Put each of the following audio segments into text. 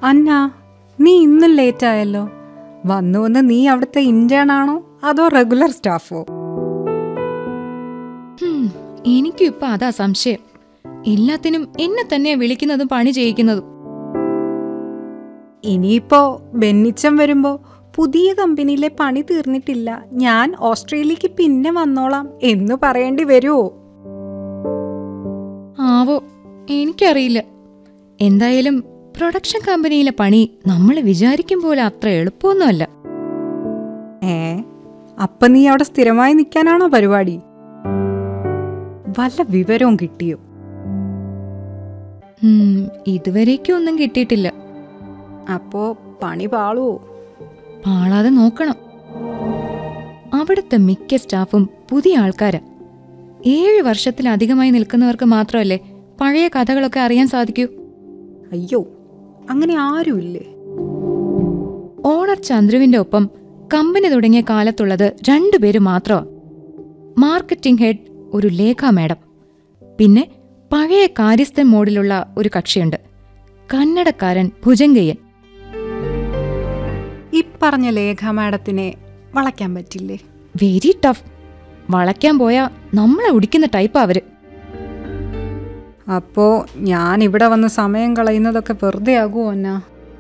അന്ന നീ ഇന്നും ലേറ്റ് ആയല്ലോ വന്നു വന്ന് നീ അവിടുത്തെ ഇന്റേൺ ആണോ അതോ റെഗുലർ സ്റ്റാഫോ ഹും, എനിക്കും ഇപ്പൊ അതാ സംശയം എല്ലാത്തിനും എന്നെ തന്നെയാ വിളിക്കുന്നതും പണി ചെയ്യിക്കുന്നതും ഇനിയിപ്പോ ബെന്നിച്ചം വരുമ്പോ പുതിയ കമ്പനിയിലെ പണി തീർന്നിട്ടില്ല ഞാൻ ഓസ്ട്രേലിയക്ക് പിന്നെ വന്നോളാം എന്ന് പറയേണ്ടി വരുമോ ആവോ എനിക്കറിയില്ല എന്തായാലും പ്രൊഡക്ഷൻ കമ്പനിയിലെ പണി നമ്മൾ വിചാരിക്കും പോലെ അത്ര എളുപ്പമൊന്നുമല്ല ഏ അപ്പൊ നീ അവിടെ സ്ഥിരമായി നിൽക്കാനാണോ പരിപാടി വല്ല വിവരവും കിട്ടിയോ ഉം, ഇതുവരേക്കും ഒന്നും കിട്ടിയിട്ടില്ല അപ്പോ പണി പാളുവോ പാളാതെ നോക്കണം അവിടുത്തെ മിക്ക സ്റ്റാഫും പുതിയ ആൾക്കാരാ ഏഴ് വർഷത്തിലധികമായി നിൽക്കുന്നവർക്ക് മാത്രമല്ലേ പഴയ കഥകളൊക്കെ അറിയാൻ സാധിക്കൂ അയ്യോ അങ്ങനെ ആരുമില്ലേ ഓണർ ചന്ദ്രുവിന്റെ ഒപ്പം കമ്പനി തുടങ്ങിയ കാലത്തുള്ളത് രണ്ടുപേര് മാത്രമാണ് മാർക്കറ്റിംഗ് ഹെഡ് ഒരു ലേഖ മാഡം പിന്നെ പഴയ കാര്യസ്ഥൻ മോഡിലുള്ള ഒരു കക്ഷിയുണ്ട് കന്നഡക്കാരൻ ഭുജങ്കയ്യൻ ഈ പറഞ്ഞ ലേഖ മാഡത്തിനെ വളയ്ക്കാൻ പറ്റില്ലേ വെരി ടഫ് വളയ്ക്കാൻ പോയാ നമ്മളെ ഉടിക്കുന്ന ടൈപ്പാ അവര് അപ്പോ ഞാൻ ഇവിടെ വന്ന് സമയം കളയുന്നതൊക്കെ വെറുതെ ആകുമോ എന്നാ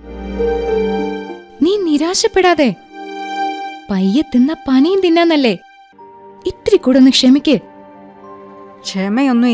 നീ നിരാശപ്പെടാതെ പയ്യെ തിന്ന പനിയും തിന്നാന്നല്ലേ ഇത്തിരി കൂടെ ഒന്ന് ക്ഷമിക്ക് ക്ഷമയൊന്നും